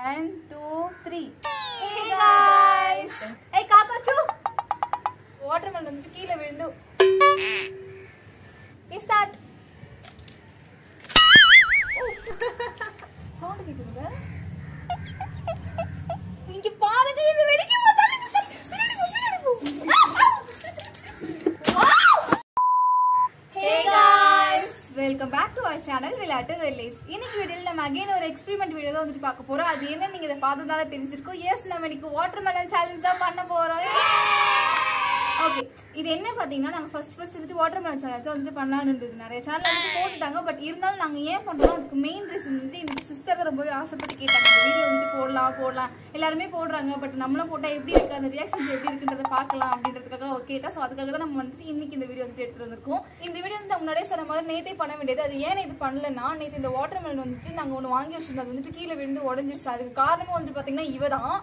One two three Hey guys! Hey காக்காச்சு watermelon வந்து கீழே விழுந்து Okay, start. சவுண்ட் கேக்குதுங்க இங்க பாருங்க இது வெடிக்க hey guys welcome back to our channel விளையாட்டு வில்லேஜ் இன்னைக்கு வீடியோல நம்ம அகைன் ஒரு எக்ஸ்பெரிமெண்ட் வீடியோ தான் வந்துட்டு பார்க்க போறோம் அது என்ன நீங்க இதை பார்த்ததால தெரிஞ்சிருக்கும் எஸ் நம்ம இன்னைக்கு வாட்டர் மெலன் சேலஞ்ச் தான் பண்ண போறோம் ஓகே இது என்ன பாத்தீங்கன்னா நாங்க ஃபர்ஸ்ட் ஃபர்ஸ்ட் வந்துட்டு வாட்டர் மெலன் சேலஞ்ச் வந்துட்டு பண்ணலாம்னு இருந்தது நிறைய சேனல் வந்துட்டு போட்டுட்டாங்க பட் இருந்தாலும் நாங்க ஏன் பண்றோம் அதுக்கு மெயின் ரீசன் வந்து எங்க சிஸ்டர் தான் ரொம்பவே ஆசைப்பட்டு கேட்டாங்க இந்த வீடியோ வந்துட்டு போடலாம் போடலாம் எல்லாருமே போடுறாங்க பட் நம்மளும் போட்டா எப்படி இருக்கு அந்த ரியாக்ஷன்ஸ் எப்படி இருக்குன்றத பார்க்கலாம் அப்படின்றதுக்காக அவ கேட்டா ஸோ அதுக்காக தான் நம்ம வந்துட்டு இன்னைக்கு இந்த வீடியோ வந்துட்டு எடுத்துட்டு வந்திருக்கோம் இந்த வீடியோ வந்து நான் முன்னாடியே சொன்ன மாதிரி நேத்தே பண்ண வேண்டியது அது ஏன் இது பண்ணலன்னா நேத்து இந்த வாட்டர் மெலன் வந்துட்டு நாங்க ஒன்று வாங்கி வச்சிருந்தோம் அது வந்துட்டு கீழே விழுந்து உடஞ்சிருச்சு அதுக்கு காரணமும் வந்து பாத்தீங்கன்னா இவ தான்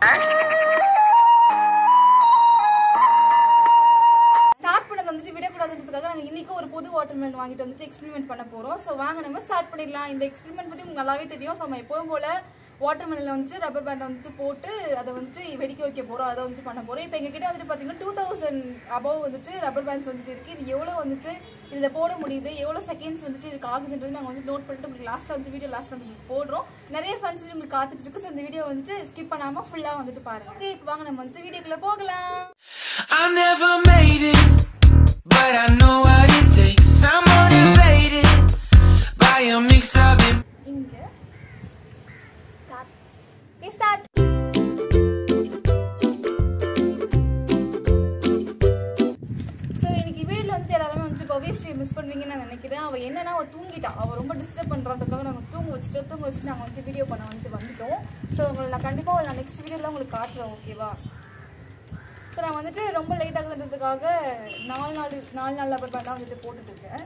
ஸ்டார்ட் பண்ணது வந்துட்டு விடக்கூடாதுன்றதுக்காக நாங்கள் இன்னைக்கு ஒரு புது வாட்டர் மெலன் வாங்கிட்டு வந்துட்டு எக்ஸ்பெரிமெண்ட் பண்ண போறோம் ஸோ வாங்க நம்ம ஸ்டார்ட் பண்ணிடலாம் இந்த எக்ஸ்பெரிமெண்ட் பத்தி உங்களுக்கு நல்லாவே தெரியும் ஸோ நம்ம எப்பவும் போல வாட்டர் மெலனில் வந்துட்டு ரப்பர் பேண்டை வந்துட்டு போட்டு அதை வந்துட்டு வெடிக்க வைக்க போறோம் அதை வந்துட்டு பண்ண போறோம் இப்போ எங்ககிட்ட வந்துட்டு பார்த்தீங்கன்னா டூ தௌசண்ட் அபவ் வந்துட்டு ரப்பர் பேண்ட்ஸ் வந்துட்டு இருக்கு இது எவ்வளோ வந்துட்டு இதில் போட முடியுது எவ்வளோ செகண்ட்ஸ் வந்துட்டு இதுக்கு ஆகுதுன்றது நாங்கள் வந்து நோட் பண்ணிட்டு உங்களுக்கு லாஸ்ட்டாக வந்து வீடியோ லாஸ்ட்டாக உங்களுக்கு போடுறோம் நிறைய ஃபன்ஸ் உங்களுக்கு காத்துட்டு இருக்கு ஸோ இந்த வீடியோ வந்துட்டு ஸ்கிப் பண்ணாமல் ஃபுல்லாக வந்துட்டு பாருங்க ஓகே இப்போ வாங்க நம்ம வந்துட்டு வீடியோக்குள்ள போகலாம் I never made it, but I know what it takes. I'm motivated by a mix of it. இங்க ஸ்டார்ட் ஓகே ஸ்டார்ட் ஸோ இன்னைக்கு வீட்டில் வந்துட்டு எல்லாருமே வந்துட்டு பவிஸ்ரீ மிஸ் பண்ணுவீங்கன்னு நான் நினைக்கிறேன் அவள் என்னன்னா அவள் தூங்கிட்டா அவள் ரொம்ப டிஸ்டர்ப் பண்ணுறதுக்காக நாங்கள் தூங்க வச்சுட்டு தூங்க வச்சுட்டு நாங்கள் வந்து வீடியோ பண்ண வந்துட்டு வந்துட்டோம் ஸோ உங்களை நான் கண்டிப்பாக நான் நெக்ஸ்ட் வீடியோவில் உங்களுக்கு காட்டுறேன் ஓகேவா ஸோ நான் வந்துட்டு ரொம்ப லேட் ஆகுதுன்றதுக்காக நாலு நாள் நாலு நாள் லப்பர் பேண்டாக வந்துட்டு போட்டுட்டு இருக்கேன்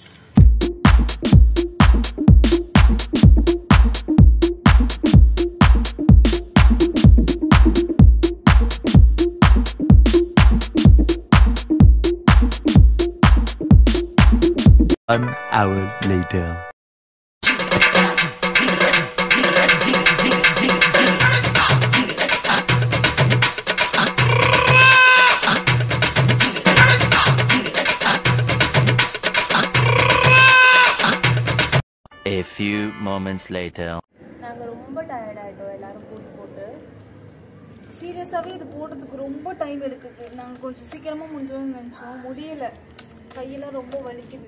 One hour later. A few moments later. நாங்கள் ரொம்ப டயர்ட் ஆகிட்டோம் எல்லாரும் போட்டு போட்டு சீரியஸாகவே இது போடுறதுக்கு ரொம்ப டைம் எடுக்குது நாங்கள் கொஞ்சம் சீக்கிரமாக முடிஞ்சோம்னு நினச்சோம் முடியல கையெல்லாம் ரொம்ப வலிக்குது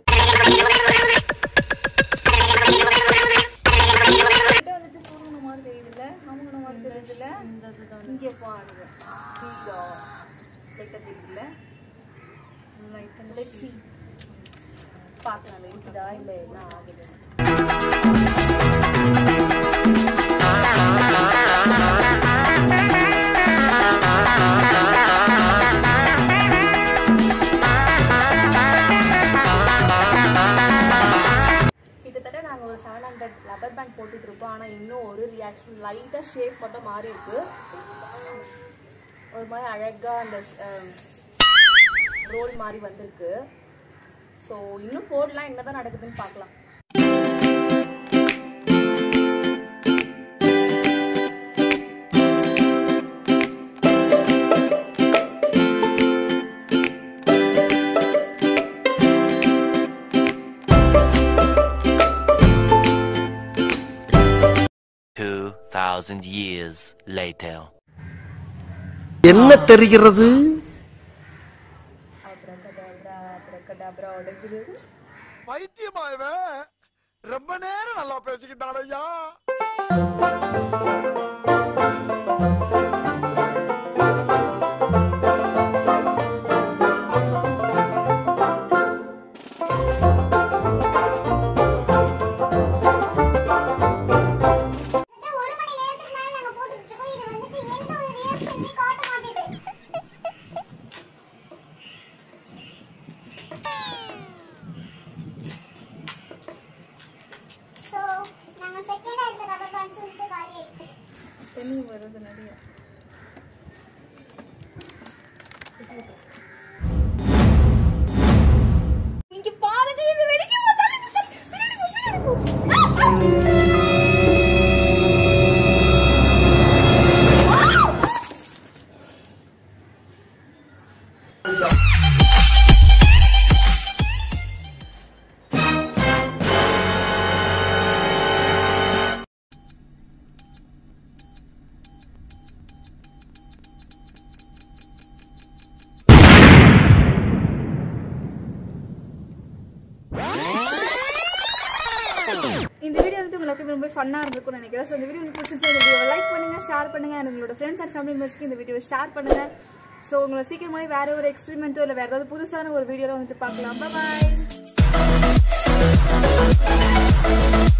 கிட்ட வந்துட்டு சுருங்கின மாதிரி தெரியுதுல்ல அமுங்கின மாதிரி தெரியுதுல்ல இங்கே பாருங்க தீகா லைட்டாக தெரியுதுல்ல லெட் சி பார்க்கலாம் வெயிட்டுதா இல்லை என்ன ஆகுது கிட்டத்தட்ட நாங்கள் ஒரு செவன் ஹண்ட்ரட் ரப்பர் பேண்ட் போட்டுட்டு இருப்போம் ஆனால் இன்னும் ஒரு ரியாக்ஷன் லைட்டாக ஷேப் மட்டும் மாறி இருக்கு ஒரு மாதிரி அழகாக அந்த ரோல் மாதிரி வந்திருக்கு ஸோ இன்னும் போடலாம் என்னதான் நடக்குதுன்னு பார்க்கலாம் Two thousand years later. என்ன தெரிகிறது அப்ரகடாப்ரா அப்ரகடாப்ரா உடைஞ்சிரு பைத்தியமா இவன் ரொம்ப நேரம் நல்லா பேசிக்கிட்டான் ஐயா ஒரு மணி நேரத்துக்கு மேல நாங்க போட்டுட்டு இருக்கோம் இது வந்துட்டு எந்த ஒரு ரியாக்ஷனுமே காட்ட மாட்டேங்குது சோ நாங்க செகண்ட் எடுத்த ரப்பர் பேண்ட்ஸ் வந்து காலி ஆயிடுச்சு தண்ணி வருது நிறைய இங்க பாருங்க இது வெடிக்க போதாலும் இந்த வீடியோ வந்து உங்களுக்கு ரொம்ப ஃபன்னாக இருந்திருக்கும்னு நினைக்கிறேன் ஸோ இந்த வீடியோ உங்களுக்கு பிடிச்சிருந்தா இந்த வீடியோவை லைக் பண்ணுங்க ஷேர் பண்ணுங்க and உங்களோட ஃப்ரெண்ட்ஸ் அண்ட் ஃபேமிலி மெம்பர்ஸ்க்கு இந்த வீடியோவை ஷேர் பண்ணுங்க ஸோ உங்களை சீக்கிரமாகவே வேற ஒரு எக்ஸ்பெரிமெண்ட்டோ இல்லை வேற ஏதாவது புதுசான ஒரு வீடியோவில் வந்துட்டு பார்க்கலாம் பாய்